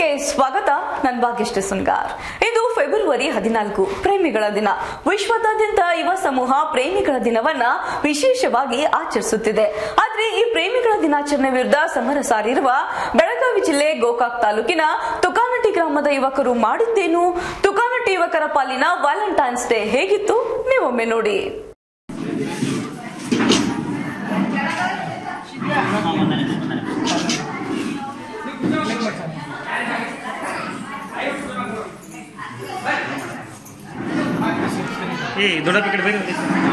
ನ್ಯೂಸ್ಗೆ ಸ್ವಾಗತ ನನ್ನ ಭಾಗ್ಯಶ್ರೀ ಸುನ್ಗಾರ್ ಇದು ಫೆಬ್ರವರಿ ಹದಿನಾಲ್ಕು ಪ್ರೇಮಿಗಳ ದಿನ ವಿಶ್ವದಾದ್ಯಂತ ಯುವ ಸಮೂಹ ಪ್ರೇಮಿಗಳ ದಿನವನ್ನ ವಿಶೇಷವಾಗಿ ಆಚರಿಸುತ್ತಿದೆ ಆದ್ರೆ ಈ ಪ್ರೇಮಿಗಳ ದಿನಾಚರಣೆ ವಿರುದ್ಧ ಸಮರ ಸಾರಿರುವ ಬೆಳಗಾವಿ ಜಿಲ್ಲೆ ಗೋಕಾಕ್ ತಾಲೂಕಿನ ತುಕಾನಟಿ ಗ್ರಾಮದ ಯುವಕರು ಮಾಡಿದ್ದೇನು ತುಕಾನಟಿ ಯುವಕರ ಪಾಲಿನ ವ್ಯಾಲೆಂಟೈನ್ಸ್ ಡೇ ಹೇಗಿತ್ತು ನೀವೊಮ್ಮೆ ನೋಡಿ ಏ ದೊಡ್ಡಪ್ಪ ಕಡೆ ಬೇರೆ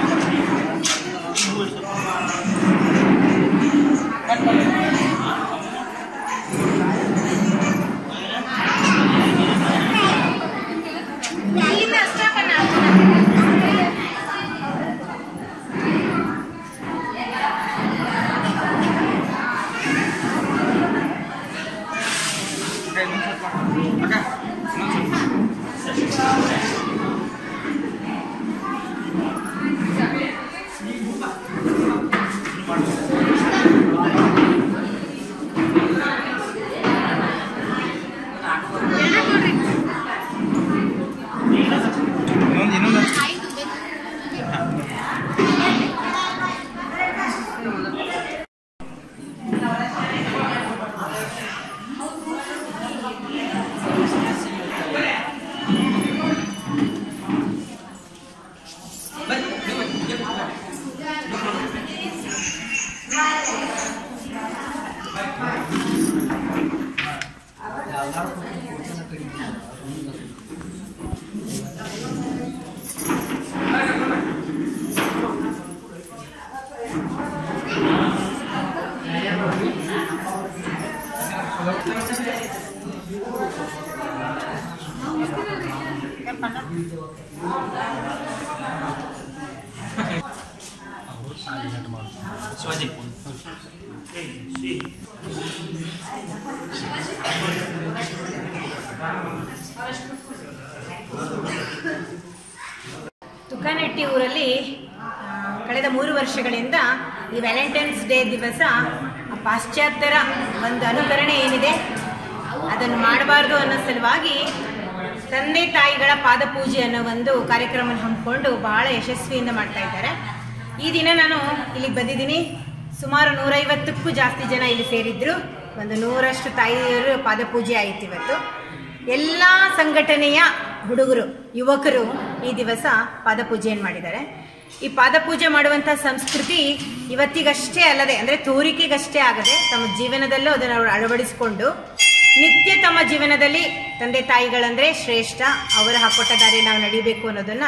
ಇನ್ನೊಂದು ಇನ್ನೊಂದು ತುಕಾನಟ್ಟಿ ಊರಲ್ಲಿ ಆ, ಕಳೆದ ಮೂರು ವರ್ಷಗಳಿಂದ ಈ ವ್ಯಾಲೆಂಟೈನ್ಸ್ ಡೇ ದಿವಸ ಪಾಶ್ಚಾತ್ಯರ ಒಂದು ಅನುಕರಣೆ ಏನಿದೆ ಅದನ್ನು ಮಾಡಬಾರ್ದು ಅನ್ನೋ ಸಲುವಾಗಿ ತಂದೆ ತಾಯಿಗಳ ಪಾದಪೂಜೆ ಅನ್ನೋ ಒಂದು ಕಾರ್ಯಕ್ರಮ ಹಮ್ಮಿಕೊಂಡು ಬಹಳ ಯಶಸ್ವಿಯಿಂದ ಮಾಡ್ತಾ ಇದ್ದಾರೆ ಈ ದಿನ ನಾನು ಇಲ್ಲಿಗೆ ಬಂದಿದ್ದೀನಿ ಸುಮಾರು ನೂರೈವತ್ತಕ್ಕೂ ಜಾಸ್ತಿ ಜನ ಇಲ್ಲಿ ಸೇರಿದ್ರು ಒಂದು ನೂರಷ್ಟು ತಾಯಿಯರು ಪಾದಪೂಜೆ ಆಯಿತು ಇವತ್ತು ಎಲ್ಲ ಸಂಘಟನೆಯ ಹುಡುಗರು ಯುವಕರು ಈ ದಿವಸ ಪಾದಪೂಜೆಯನ್ನು ಮಾಡಿದ್ದಾರೆ ಈ ಪಾದಪೂಜೆ ಮಾಡುವಂಥ ಸಂಸ್ಕೃತಿ ಇವತ್ತಿಗಷ್ಟೇ ಅಲ್ಲದೆ ಅಂದರೆ ತೋರಿಕೆಗಷ್ಟೇ ಆಗದೆ ತಮ್ಮ ಜೀವನದಲ್ಲೂ ಅದನ್ನು ಅವರು ಅಳವಡಿಸಿಕೊಂಡು ನಿತ್ಯ ತಮ್ಮ ಜೀವನದಲ್ಲಿ ತಂದೆ ತಾಯಿಗಳಂದ್ರೆ ಶ್ರೇಷ್ಠ ಅವರು ಹಾಕೊಟ್ಟ ದಾರಿ ನಾವು ನಡಿಬೇಕು ಅನ್ನೋದನ್ನ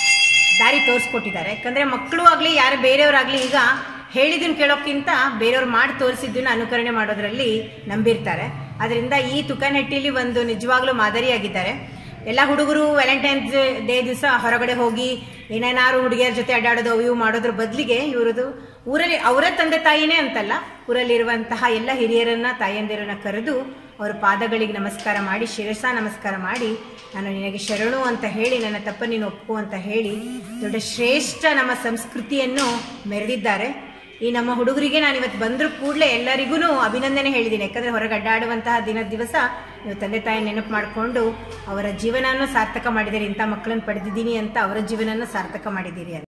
ದಾರಿ ತೋರಿಸ್ಕೊಟ್ಟಿದ್ದಾರೆ ಯಾಕಂದ್ರೆ ಮಕ್ಕಳು ಆಗಲಿ ಯಾರು ಬೇರೆಯವರಾಗಲಿ ಈಗ ಹೇಳಿದ್ದನ್ನು ಕೇಳೋಕ್ಕಿಂತ ಬೇರೆಯವ್ರು ಮಾಡಿ ತೋರಿಸಿದ್ದನ್ನ ಅನುಕರಣೆ ಮಾಡೋದ್ರಲ್ಲಿ ನಂಬಿರ್ತಾರೆ ಅದರಿಂದ ಈ ತುಕನಹಟ್ಟಿಲಿ ಒಂದು ನಿಜವಾಗ್ಲೂ ಮಾದರಿಯಾಗಿದ್ದಾರೆ ಎಲ್ಲ ಹುಡುಗರು ವ್ಯಾಲೆಂಟೈನ್ಸ್ ಡೇ ದಿವಸ ಹೊರಗಡೆ ಹೋಗಿ ಏನೇನಾರು ಹುಡುಗಿಯರ ಜೊತೆ ಅಡ್ಡಾಡೋದು ಅವು ಇವು ಮಾಡೋದ್ರ ಬದಲಿಗೆ ಇವರದು ಊರಲ್ಲಿ ಅವರ ತಂದೆ ತಾಯಿನೇ ಅಂತಲ್ಲ ಊರಲ್ಲಿರುವಂತಹ ಎಲ್ಲ ಹಿರಿಯರನ್ನ ತಾಯಂದಿರನ್ನ ಕರೆದು ಅವರ ಪಾದಗಳಿಗೆ ನಮಸ್ಕಾರ ಮಾಡಿ ಶಿರಸ ನಮಸ್ಕಾರ ಮಾಡಿ ನಾನು ನಿನಗೆ ಶರಣು ಅಂತ ಹೇಳಿ ನನ್ನ ತಪ್ಪ ನೀನು ಒಪ್ಪು ಅಂತ ಹೇಳಿ ದೊಡ್ಡ ಶ್ರೇಷ್ಠ ನಮ್ಮ ಸಂಸ್ಕೃತಿಯನ್ನು ಮೆರೆದಿದ್ದಾರೆ ಈ ನಮ್ಮ ಹುಡುಗರಿಗೆ ನಾನು ಇವತ್ತು ಬಂದರೂ ಕೂಡಲೇ ಎಲ್ಲರಿಗೂ ಅಭಿನಂದನೆ ಹೇಳಿದ್ದೀನಿ ಯಾಕಂದರೆ ಹೊರಗೆ ಅಡ್ಡಾಡುವಂತಹ ದಿನದ ದಿವಸ ನೀವು ತಂದೆ ತಾಯಿ ನೆನಪು ಮಾಡಿಕೊಂಡು ಅವರ ಜೀವನವನ್ನು ಸಾರ್ಥಕ ಮಾಡಿದ್ದೀರಿ ಇಂಥ ಮಕ್ಕಳನ್ನು ಪಡೆದಿದ್ದೀನಿ ಅಂತ ಅವರ ಜೀವನವನ್ನು ಸಾರ್ಥಕ ಮಾಡಿದ್ದೀರಿ ಅಂತ